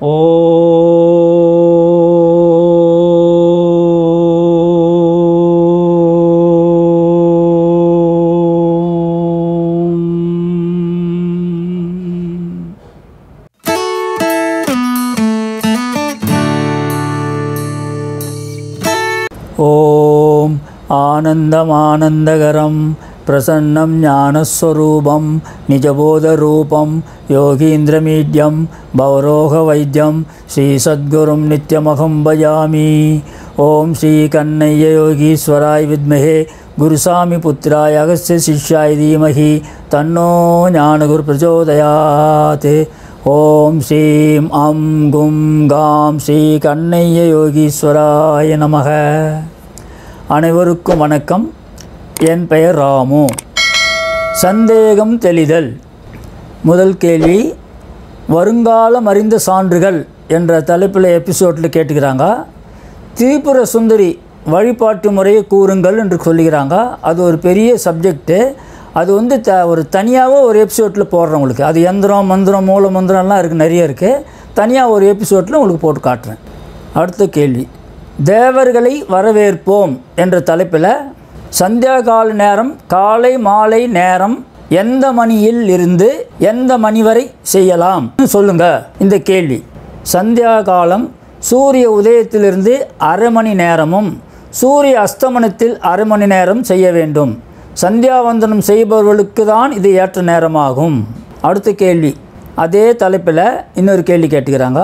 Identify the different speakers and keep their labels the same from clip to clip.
Speaker 1: ஓம் ॐ आनन्दमानन्दकरं प्रसन्नं ज्ञानस्वरूपं निजबोधरूपं योगीन्द्रमीड्यं भवरोगवैद्यं श्रीसद्गुरुं नित्यमहं भजामि ॐ श्रीकन्नय्ययोगीश्वराय विद्महे गुरुसामिपुत्राय अगस्त्य शिष्याय धीमहि तन्नो ज्ञानगुरुप्रचोदयात् ஓம் ஸ்ரீம் அம் கும் காம் ஸ்ரீ கண்ணைய யோகீஸ்வராய நமக அனைவருக்கும் வணக்கம் என் பெயர் ராமு சந்தேகம் தெளிதல் முதல் கேள்வி வருங்காலம் அறிந்த சான்றுகள் என்ற தலைப்பில் எபிசோடில் கேட்டுக்கிறாங்க திரிபுர சுந்தரி வழிபாட்டு முறையை கூறுங்கள் என்று சொல்லுகிறாங்க அது ஒரு பெரிய சப்ஜெக்ட்டு அது வந்து த ஒரு தனியாகவே ஒரு எபிசோடில் போடுறேன் உங்களுக்கு அது எந்திரம் மந்திரம் மூல மந்திரம்லாம் இருக்குது நிறைய இருக்குது தனியாக ஒரு எபிசோடில் உங்களுக்கு போட்டு காட்டுறேன் அடுத்த கேள்வி தேவர்களை வரவேற்போம் என்ற தலைப்பில் சந்தியா கால நேரம் காலை மாலை நேரம் எந்த மணியில் இருந்து எந்த மணி வரை செய்யலாம் சொல்லுங்க இந்த கேள்வி சந்தியா காலம் சூரிய உதயத்திலிருந்து அரை மணி நேரமும் சூரிய அஸ்தமனத்தில் அரை மணி நேரம் செய்ய வேண்டும் சந்தியாவந்தனம் செய்பவர்களுக்கு தான் இது ஏற்ற நேரமாகும் அடுத்த கேள்வி அதே தலைப்பில் இன்னொரு கேள்வி கேட்டுக்கிறாங்க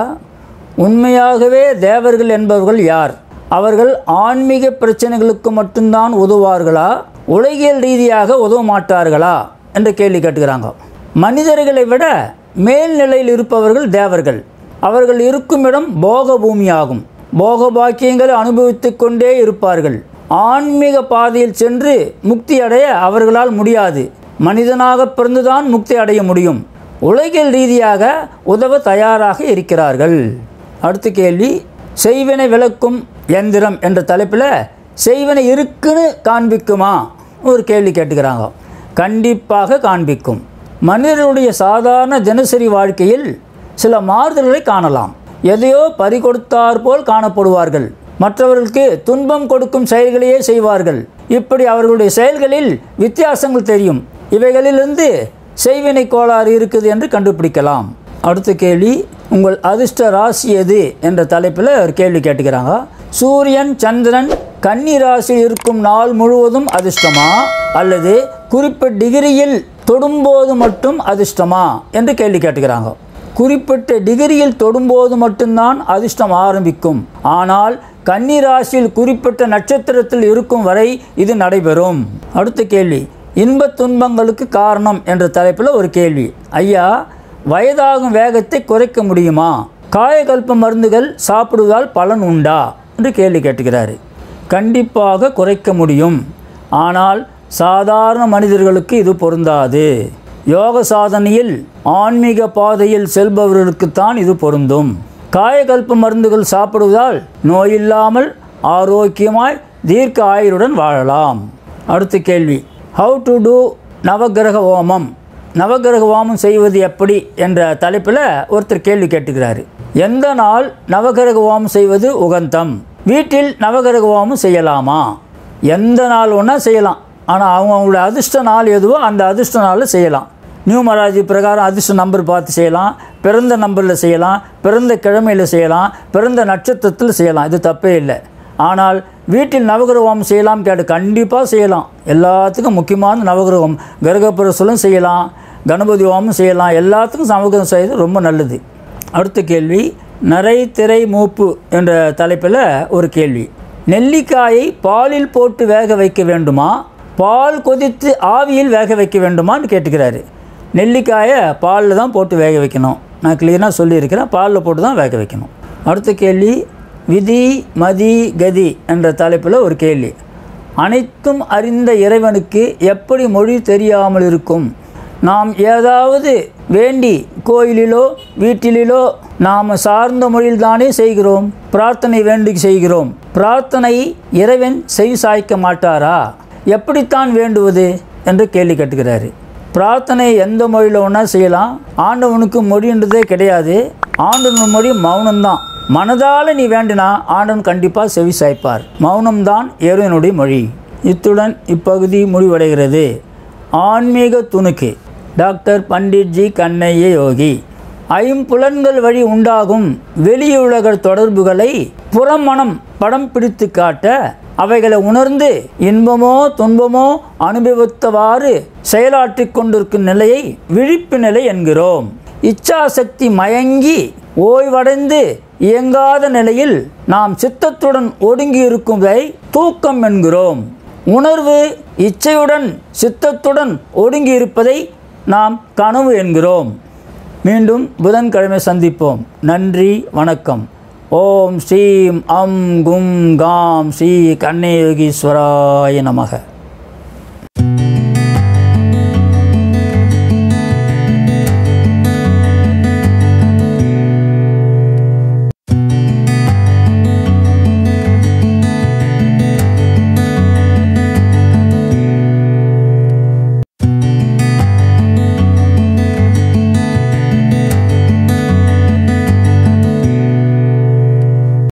Speaker 1: உண்மையாகவே தேவர்கள் என்பவர்கள் யார் அவர்கள் ஆன்மீக பிரச்சனைகளுக்கு மட்டும்தான் உதவுவார்களா உலகியல் ரீதியாக உதவ மாட்டார்களா என்ற கேள்வி கேட்டுக்கிறாங்க மனிதர்களை விட மேல்நிலையில் இருப்பவர்கள் தேவர்கள் அவர்கள் இருக்கும் இடம் போக பூமியாகும் போக பாக்கியங்களை அனுபவித்துக் கொண்டே இருப்பார்கள் ஆன்மீக பாதையில் சென்று முக்தி அடைய அவர்களால் முடியாது மனிதனாக பிறந்துதான் முக்தி அடைய முடியும் உலகியல் ரீதியாக உதவ தயாராக இருக்கிறார்கள் அடுத்த கேள்வி செய்வினை விளக்கும் எந்திரம் என்ற தலைப்பில் செய்வினை இருக்குன்னு காண்பிக்குமா ஒரு கேள்வி கேட்டுக்கிறாங்க கண்டிப்பாக காண்பிக்கும் மனிதனுடைய சாதாரண தினசரி வாழ்க்கையில் சில மாறுதல்களை காணலாம் எதையோ பறிகொடுத்தார் போல் காணப்படுவார்கள் மற்றவர்களுக்கு துன்பம் கொடுக்கும் செயல்களையே செய்வார்கள் இப்படி அவர்களுடைய செயல்களில் வித்தியாசங்கள் தெரியும் இவைகளிலிருந்து செய்வினை கோளாறு இருக்குது என்று கண்டுபிடிக்கலாம் அடுத்த கேள்வி உங்கள் அதிர்ஷ்ட ராசி எது என்ற தலைப்பில் ஒரு கேள்வி கேட்டுக்கிறாங்க சூரியன் சந்திரன் கன்னி ராசியில் இருக்கும் நாள் முழுவதும் அதிர்ஷ்டமா அல்லது குறிப்பிட்ட டிகிரியில் தொடும்போது மட்டும் அதிர்ஷ்டமா என்று கேள்வி கேட்டுக்கிறாங்க குறிப்பிட்ட டிகிரியில் தொடும்போது மட்டும்தான் அதிர்ஷ்டம் ஆரம்பிக்கும் ஆனால் கன்னி ராசியில் குறிப்பிட்ட நட்சத்திரத்தில் இருக்கும் வரை இது நடைபெறும் அடுத்த கேள்வி இன்பத் துன்பங்களுக்கு காரணம் என்ற தலைப்பில் ஒரு கேள்வி ஐயா வயதாகும் வேகத்தை குறைக்க முடியுமா காயகல்ப மருந்துகள் சாப்பிடுவதால் பலன் உண்டா என்று கேள்வி கேட்டுக்கிறாரு கண்டிப்பாக குறைக்க முடியும் ஆனால் சாதாரண மனிதர்களுக்கு இது பொருந்தாது யோக சாதனையில் ஆன்மீக பாதையில் செல்பவர்களுக்குத்தான் இது பொருந்தும் காயகல்ப மருந்துகள் சாப்பிடுவதால் நோயில்லாமல் ஆரோக்கியமாய் தீர்க்க ஆயுளுடன் வாழலாம் அடுத்த கேள்வி ஹவு டு டூ நவகிரக ஹோமம் நவகிரக ஹோமம் செய்வது எப்படி என்ற தலைப்பில் ஒருத்தர் கேள்வி கேட்டுக்கிறாரு எந்த நாள் நவகிரக ஹோமம் செய்வது உகந்தம் வீட்டில் நவகிரக ஹோமம் செய்யலாமா எந்த நாள் ஒன்றா செய்யலாம் ஆனால் அவங்க அவங்களோட அதிர்ஷ்ட நாள் எதுவோ அந்த அதிர்ஷ்ட நாளில் செய்யலாம் நியூமராஜி பிரகாரம் அதிர்ஷ்ட நம்பர் பார்த்து செய்யலாம் பிறந்த நம்பரில் செய்யலாம் பிறந்த கிழமையில் செய்யலாம் பிறந்த நட்சத்திரத்தில் செய்யலாம் இது தப்பே இல்லை ஆனால் வீட்டில் நவகிரகம் செய்யலாம் கேட்டு கண்டிப்பாக செய்யலாம் எல்லாத்துக்கும் முக்கியமான நவகிரகம் கரகப்புரசலும் செய்யலாம் கணபதி ஹோமம் செய்யலாம் எல்லாத்துக்கும் நவகிரகம் செய்வது ரொம்ப நல்லது அடுத்த கேள்வி நரை திரை மூப்பு என்ற தலைப்பில் ஒரு கேள்வி நெல்லிக்காயை பாலில் போட்டு வேக வைக்க வேண்டுமா பால் கொதித்து ஆவியில் வேக வைக்க வேண்டுமான்னு கேட்டுக்கிறாரு நெல்லிக்காயை பாலில் தான் போட்டு வேக வைக்கணும் நான் கிளியராக சொல்லியிருக்கிறேன் பாலில் போட்டு தான் வேக வைக்கணும் அடுத்த கேள்வி விதி மதி கதி என்ற தலைப்பில் ஒரு கேள்வி அனைத்தும் அறிந்த இறைவனுக்கு எப்படி மொழி தெரியாமல் இருக்கும் நாம் ஏதாவது வேண்டி கோயிலிலோ வீட்டிலோ நாம் சார்ந்த மொழியில்தானே செய்கிறோம் பிரார்த்தனை வேண்டி செய்கிறோம் பிரார்த்தனை இறைவன் செவி சாய்க்க மாட்டாரா எப்படித்தான் வேண்டுவது என்று கேள்வி கேட்டுக்கிறாரு பிரார்த்தனை எந்த மொழியில் ஒன்றா செய்யலாம் ஆண்டவனுக்கு மொழின்றதே கிடையாது ஆண்டவன் மொழி மௌனம்தான் மனதால் நீ வேண்டினா ஆண்டவன் கண்டிப்பாக செவி சாய்ப்பார் மௌனம்தான் இறைவனுடைய மொழி இத்துடன் இப்பகுதி முடிவடைகிறது ஆன்மீக துணுக்கு டாக்டர் பண்டிட் ஜி கண்ணைய யோகி ஐம்புலன்கள் வழி உண்டாகும் வெளியுலக தொடர்புகளை புறமணம் படம் பிடித்து காட்ட அவைகளை உணர்ந்து இன்பமோ துன்பமோ அனுபவித்தவாறு செயலாற்றிக் கொண்டிருக்கும் நிலையை விழிப்பு நிலை என்கிறோம் இச்சாசக்தி மயங்கி ஓய்வடைந்து இயங்காத நிலையில் நாம் சித்தத்துடன் ஒடுங்கி இருக்கும்தை தூக்கம் என்கிறோம் உணர்வு இச்சையுடன் சித்தத்துடன் ஒடுங்கி இருப்பதை நாம் கனவு என்கிறோம் மீண்டும் புதன்கிழமை சந்திப்போம் நன்றி வணக்கம் ஓம் ஸ்ரீம் அம் கும் காம் ஸ்ரீ கண்ணயோகீஸ்வராய நமக